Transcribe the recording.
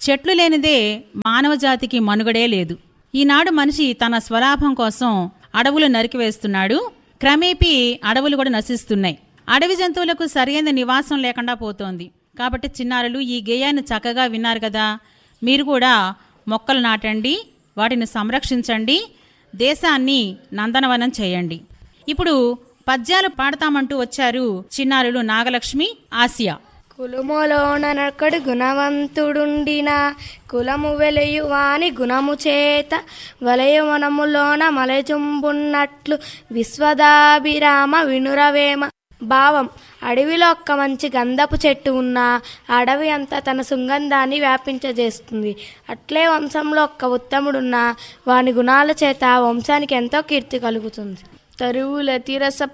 చెట్లు లేనిదే మానవ జాతికి మనుగడే లేదు ఈనాడు మనిషి తన స్వలాభం కోసం అడవులు నరికివేస్తున్నాడు క్రమేపీ అడవులు కూడా నశిస్తున్నాయి అడవి జంతువులకు సరైన నివాసం లేకుండా పోతోంది కాబట్టి చిన్నారులు ఈ గేయాన్ని చక్కగా విన్నారు కదా మీరు కూడా మొక్కలు నాటండి వాటిని సంరక్షించండి దేశాన్ని నందనవనం చేయండి ఇప్పుడు పద్యాలు పాడతామంటూ వచ్చారు చిన్నారులు నాగలక్ష్మి ఆసియా కులములోన నక్కడు గుణవంతుడుండిన కులము వెలయు వాని గుణము చేత వలయవనములోన మలజుంబున్నట్లు విశ్వదాభిరామ వినురవేమ భావం అడవిలో ఒక్క మంచి గంధపు చెట్టు ఉన్న అడవి అంతా తన సుగంధాన్ని వ్యాపించజేస్తుంది అట్లే వంశంలో ఒక్క ఉత్తముడున్న వాని గుణాల చేత వంశానికి ఎంతో కీర్తి కలుగుతుంది తరువుల తిరస